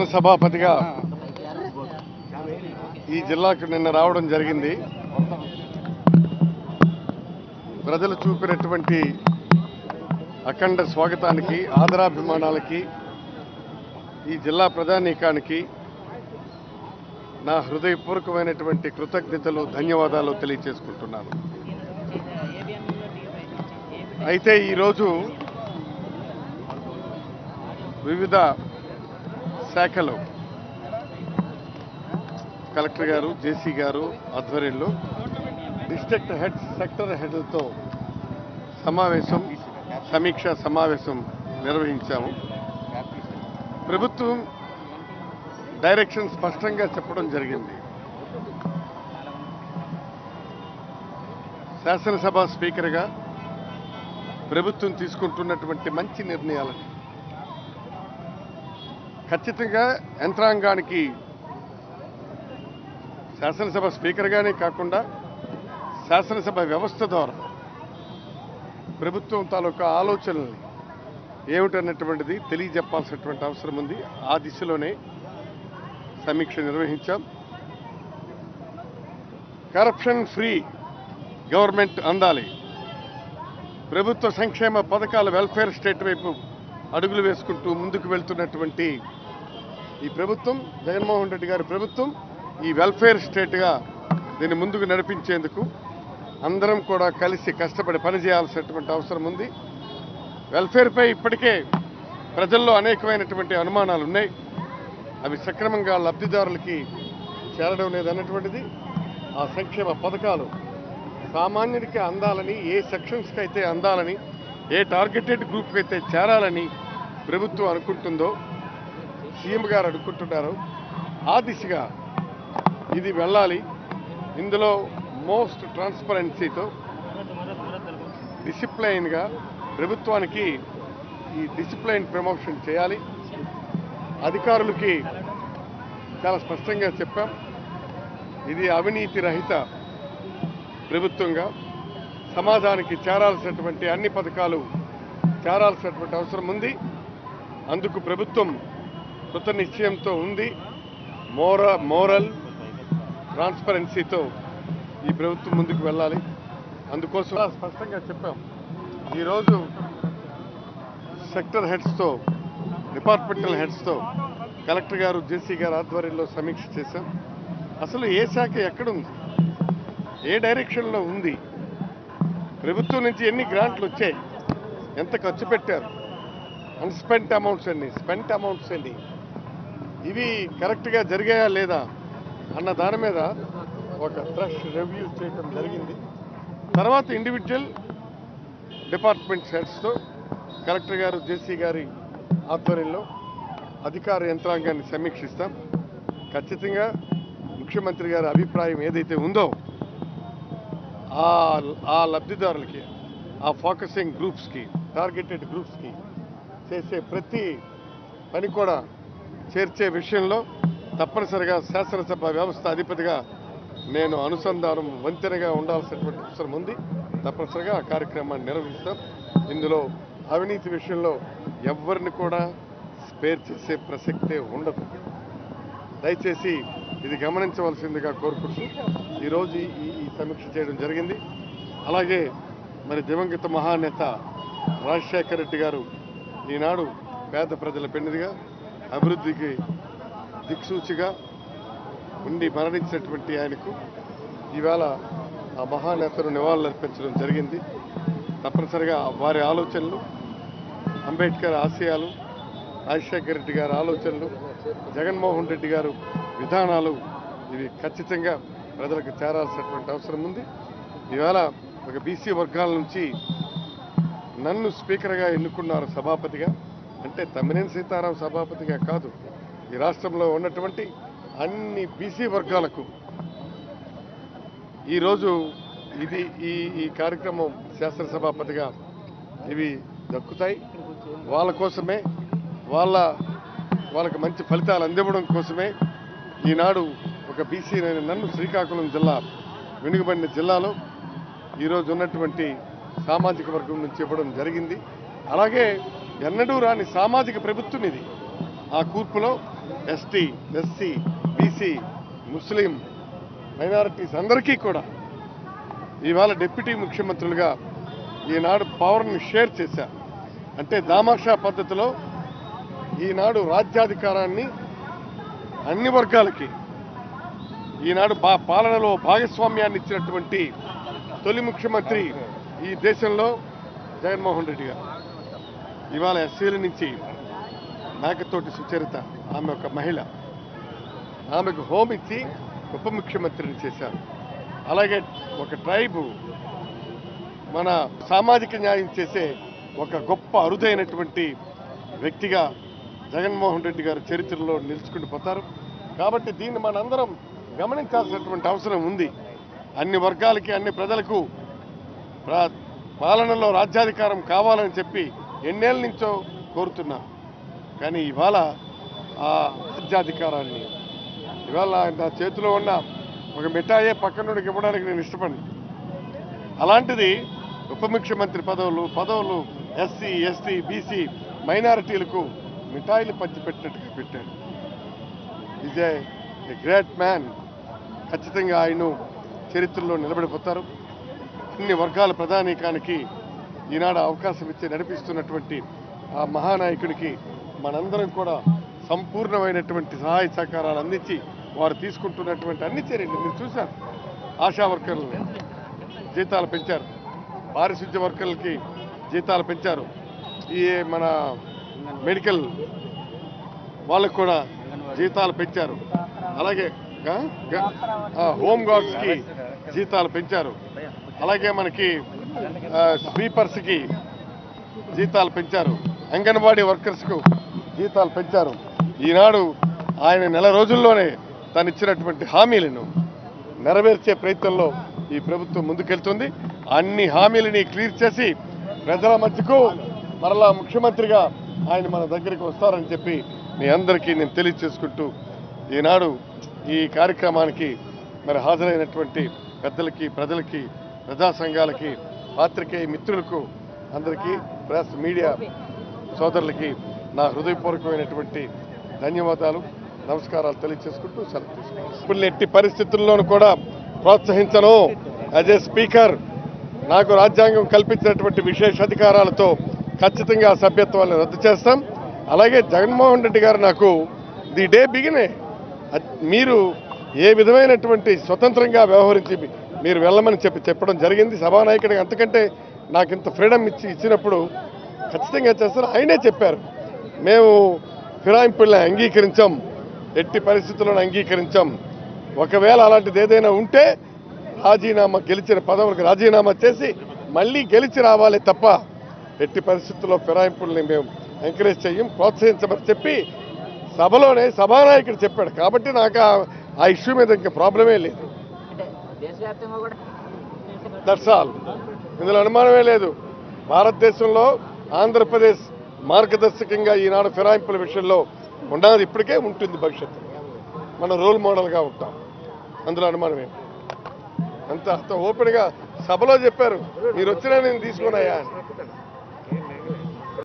సభాపతిగా ఈ జిల్లాకు నిన్న రావడం జరిగింది ప్రజలు చూపినటువంటి అఖండ స్వాగతానికి ఆదరాభిమానాలకి ఈ జిల్లా ప్రధానికానికి నా హృదయపూర్వకమైనటువంటి కృతజ్ఞతలు ధన్యవాదాలు తెలియజేసుకుంటున్నాను అయితే ఈరోజు వివిధ శాఖలు కలెక్టర్ గారు జేసీ గారు ఆధ్వర్యంలో డిస్ట్రిక్ట్ హెడ్ సెక్టర్ హెడ్లతో సమావేశం సమీక్ష సమావేశం నిర్వహించాము ప్రభుత్వం డైరెక్షన్ స్పష్టంగా చెప్పడం జరిగింది శాసనసభ స్పీకర్గా ప్రభుత్వం తీసుకుంటున్నటువంటి మంచి నిర్ణయాలని ఖచ్చితంగా యంత్రాంగానికి శాసనసభ స్పీకర్గానే కాకుండా శాసనసభ వ్యవస్థ ద్వారా ప్రభుత్వం తాలూకా ఆలోచనల్ని ఏమిటన్నటువంటిది తెలియజెప్పాల్సినటువంటి అవసరం ఉంది ఆ దిశలోనే సమీక్ష నిర్వహించాం కరప్షన్ ఫ్రీ గవర్నమెంట్ అందాలి ప్రభుత్వ సంక్షేమ పథకాల వెల్ఫేర్ స్టేట్ వైపు అడుగులు వేసుకుంటూ ముందుకు వెళ్తున్నటువంటి ఈ ప్రభుత్వం జగన్మోహన్ రెడ్డి గారి ప్రభుత్వం ఈ వెల్ఫేర్ స్టేట్గా దీన్ని ముందుకు నడిపించేందుకు అందరం కూడా కలిసి కష్టపడి పనిచేయాల్సినటువంటి అవసరం ఉంది వెల్ఫేర్పై ఇప్పటికే ప్రజల్లో అనేకమైనటువంటి అనుమానాలు ఉన్నాయి అవి సక్రమంగా లబ్ధిదారులకి చేరడం లేదన్నటువంటిది ఆ సంక్షేమ పథకాలు సామాన్యుడికి అందాలని ఏ సెక్షన్స్కి అయితే అందాలని ఏ టార్గెటెడ్ గ్రూప్కి అయితే చేరాలని ప్రభుత్వం అనుకుంటుందో సీఎం గారు అనుకుంటున్నారు ఆ దిశగా ఇది వెళ్ళాలి ఇందులో మోస్ట్ ట్రాన్స్పరెన్సీతో డిసిప్లైన్గా ప్రభుత్వానికి ఈ డిసిప్లైన్ ప్రమోషన్ చేయాలి అధికారులకి చాలా స్పష్టంగా చెప్పాం ఇది అవినీతి రహిత ప్రభుత్వంగా సమాజానికి చేరాల్సినటువంటి అన్ని పథకాలు చేరాల్సినటువంటి అవసరం ఉంది అందుకు ప్రభుత్వం కృత నిశ్చయంతో ఉంది మోర మోరల్ ట్రాన్స్పరెన్సీతో ఈ ప్రభుత్వం ముందుకు వెళ్ళాలి అందుకోసం చాలా స్పష్టంగా చెప్పాం ఈరోజు సెక్టర్ హెడ్స్తో డిపార్ట్మెంటల్ హెడ్స్తో కలెక్టర్ గారు జేసీ గారు ఆధ్వర్యంలో సమీక్ష చేశాం అసలు ఏ శాఖ ఎక్కడుంది ఏ డైరెక్షన్లో ఉంది ప్రభుత్వం నుంచి ఎన్ని గ్రాంట్లు వచ్చాయి ఎంత ఖర్చు పెట్టారు అన్స్పెంట్ అమౌంట్స్ ఎన్ని స్పెంట్ అమౌంట్స్ ఎన్ని ఇవి కరెక్ట్గా జరిగాయా లేదా అన్న దాని మీద ఒక ఫ్రెష్ రివ్యూ చేయడం జరిగింది తర్వాత ఇండివిజువల్ డిపార్ట్మెంట్ హెడ్స్తో కలెక్టర్ గారు జేసీ గారి ఆధ్వర్యంలో అధికార యంత్రాంగాన్ని సమీక్షిస్తాం ఖచ్చితంగా ముఖ్యమంత్రి గారి అభిప్రాయం ఏదైతే ఉందో ఆ ఆ లబ్ధిదారులకి ఆ ఫోకసింగ్ గ్రూప్స్కి టార్గెటెడ్ గ్రూప్స్కి చేసే ప్రతి పని కూడా చేర్చే విషయంలో తప్పనిసరిగా శాసనసభ వ్యవస్థ అధిపతిగా నేను అనుసంధానం వంతెనగా ఉండాల్సినటువంటి అవసరం ఉంది తప్పనిసరిగా ఆ కార్యక్రమాన్ని నిర్వహిస్తాం ఇందులో అవినీతి విషయంలో ఎవరిని కూడా స్పేర్ చేసే ప్రసక్తే ఉండదు దయచేసి ఇది గమనించవలసిందిగా కోరుకుంటూ ఈరోజు ఈ ఈ సమీక్ష చేయడం జరిగింది అలాగే మరి దివంగత మహానేత రాజశేఖర రెడ్డి గారు ఈనాడు పేద ప్రజల పెన్నిదిగా అభివృద్ధికి దిక్సూచిగా ఉండి మరణించినటువంటి ఆయనకు ఈవేళ ఆ మహానేతను నివాళులర్పించడం జరిగింది తప్పనిసరిగా వారి ఆలోచనలు అంబేద్కర్ ఆశయాలు రాజశేఖర రెడ్డి గారి ఆలోచనలు జగన్మోహన్ రెడ్డి గారు విధానాలు ఇవి ఖచ్చితంగా ప్రజలకు చేరాల్సినటువంటి అవసరం ఉంది ఈవేళ ఒక బీసీ వర్గాల నుంచి నన్ను స్పీకర్గా ఎన్నుకున్నారు సభాపతిగా అంటే తమ్మినేని సీతారాం సభాపతిగా కాదు ఈ రాష్ట్రంలో ఉన్నటువంటి అన్ని బీసీ వర్గాలకు ఈరోజు ఇది ఈ ఈ కార్యక్రమం శాసనసభాపతిగా ఇవి దక్కుతాయి వాళ్ళ కోసమే వాళ్ళ వాళ్ళకి మంచి ఫలితాలు అందివ్వడం కోసమే ఈనాడు ఒక బీసీ నన్ను శ్రీకాకుళం జిల్లా వెనుకబడిన జిల్లాలో ఈరోజు ఉన్నటువంటి సామాజిక వర్గం నుంచి ఇవ్వడం జరిగింది అలాగే ఎన్నడూ రాని సామాజిక ప్రభుత్వం ఇది ఆ కూర్పులో ST SC BC Muslim minorities అందరికీ కూడా ఇవాళ డిప్యూటీ ముఖ్యమంత్రులుగా ఈనాడు పవర్ని షేర్ చేశారు అంటే దామాషా పద్ధతిలో ఈనాడు రాజ్యాధికారాన్ని అన్ని వర్గాలకి ఈనాడు బా పాలనలో భాగస్వామ్యాన్ని ఇచ్చినటువంటి తొలి ముఖ్యమంత్రి ఈ దేశంలో జగన్మోహన్ రెడ్డి గారు ఇవాళ ఎస్సీల నుంచి మేకతోటి సుచరిత ఆమె ఒక మహిళ ఆమెకు హోమ్ ఇచ్చి ఉప ముఖ్యమంత్రిని చేశారు అలాగే ఒక ట్రైబు మన సామాజిక న్యాయం చేసే ఒక గొప్ప అరుదైనటువంటి వ్యక్తిగా జగన్మోహన్ రెడ్డి గారు చరిత్రలో నిలుచుకుంటూ పోతారు కాబట్టి దీన్ని మనందరం గమనించాల్సినటువంటి అవసరం ఉంది అన్ని వర్గాలకి అన్ని ప్రజలకు ప్రా- పాలనలో రాజ్యాధికారం కావాలని చెప్పి ఎన్నేళ్ళ నుంచో కోరుతున్నారు కానీ ఇవాళ ఆ రాజ్యాధికారాన్ని ఇవాళ నా చేతిలో ఉన్న ఒక మిఠాయే పక్కనుడికి ఇవ్వడానికి నేను ఇష్టపడి అలాంటిది ఉప ముఖ్యమంత్రి పదవులు పదవులు ఎస్సీ ఎస్టీ బీసీ మైనారిటీలకు మిఠాయిలు పంచిపెట్టినట్టుగా పెట్టాడు ఈజ్ ఏ గ్రేట్ మ్యాన్ ఖచ్చితంగా ఆయన చరిత్రలో నిలబడిపోతారు అన్ని వర్గాల ప్రధానికానికి ఈనాడు అవకాశం ఇచ్చి నడిపిస్తున్నటువంటి ఆ మహానాయకుడికి మనందరం కూడా సంపూర్ణమైనటువంటి సహాయ సహకారాలు అందించి వారు తీసుకుంటున్నటువంటి అన్ని చర్యలు మీరు చూశారు ఆశా వర్కర్లని జీతాలు పెంచారు పారిశుద్ధ్య వర్కర్లకి జీతాలు పెంచారు ఈ మన మెడికల్ వాళ్ళకు కూడా జీతాలు పెంచారు అలాగే గ- గ- ఆ, హోమ్ గార్డ్స్కి జీతాలు పెంచారు అలాగే మనకి ఆ, స్వీపర్స్కి జీతాలు పెంచారు అంగన్వాడీ వర్కర్స్కు జీతాలు పెంచారు ఈనాడు ఆయన నెల రోజుల్లోనే తను ఇచ్చినటువంటి హామీలను నెరవేర్చే ప్రయత్నంలో ఈ ప్రభుత్వం ముందుకెళ్తుంది అన్ని హామీలని క్లియర్ చేసి ప్రజల మధ్యకు మరలా ముఖ్యమంత్రిగా ఆయన మన దగ్గరికి వస్తారని చెప్పి మీ అందరికీ నేను తెలియచేసుకుంటూ ఈనాడు ఈ కార్యక్రమానికి మరి హాజరైనటువంటి పెద్దలకి ప్రజలకి ప్రజా సంఘాలకి పాత్రికేయ మిత్రులకు అందరికీ ప్రెస్ మీడియా సోదరులకి నా హృదయపూర్వకమైనటువంటి ధన్యవాదాలు నమస్కారాలు తెలియచేసుకుంటూ సెలవు తీసుకుంటాను ఇప్పుడు ఎట్టి పరిస్థితుల్లోనూ కూడా ప్రోత్సహించను యాజ్ ఏ స్పీకర్ నాకు రాజ్యాంగం కల్పించినటువంటి విశేష అధికారాలతో ఖచ్చితంగా ఆ సభ్యత్వాన్ని రద్దు చేస్తాం అలాగే జగన్మోహన్ రెడ్డి గారు నాకు ది డే బిగినే అద్- మీరు ఏ విధమైనటువంటి స్వతంత్రంగా వ్యవహరించి మీరు వెళ్ళమని చెప్పి చెప్పడం జరిగింది సభానాయకుడికి అంతకంటే నాకు ఇంత ఫ్రీడమ్ ఇచ్చి ఇచ్చినప్పుడు ఖచ్చితంగా చేస్తారు ఆయనే చెప్పారు మేము ఫిరాయింపుల్ని అంగీకరించాం ఎట్టి పరిస్థితులను అంగీకరించాం ఒకవేళ అలాంటిది ఏదైనా ఉంటే రాజీనామా గెలిచిన పదవులకు రాజీనామా చేసి మళ్ళీ గెలిచి రావాలి తప్ప ఎట్టి పరిస్థితుల్లో ఫిరాయింపుల్ని మేము ఎంకరేజ్ చెయ్యం ప్రోత్సహించమని చెప్పి సభలోనే సభానాయకుడు చెప్పాడు కాబట్టి నాకు ఆ- ఆ ఇష్యూ మీద ఇంకా ప్రాబ్లమే లేదు అంటే దేశవ్యాప్తంగా కూడా దట్స్ ఆల్ ఇందులో అనుమానమే లేదు భారతదేశంలో ఆంధ్రప్రదేశ్ మార్గదర్శకంగా ఈనాడు ఫిరాయింపుల విషయంలో ఉన్నది ఇప్పటికే ఉంటుంది భవిష్యత్తు మనం రోల్ మోడల్గా ఉంటాం అందులో అనుమానమే అంత అంత ఓపెన్గా సభలో చెప్పారు మీరు వచ్చినా నేను తీసుకున్నాయా అని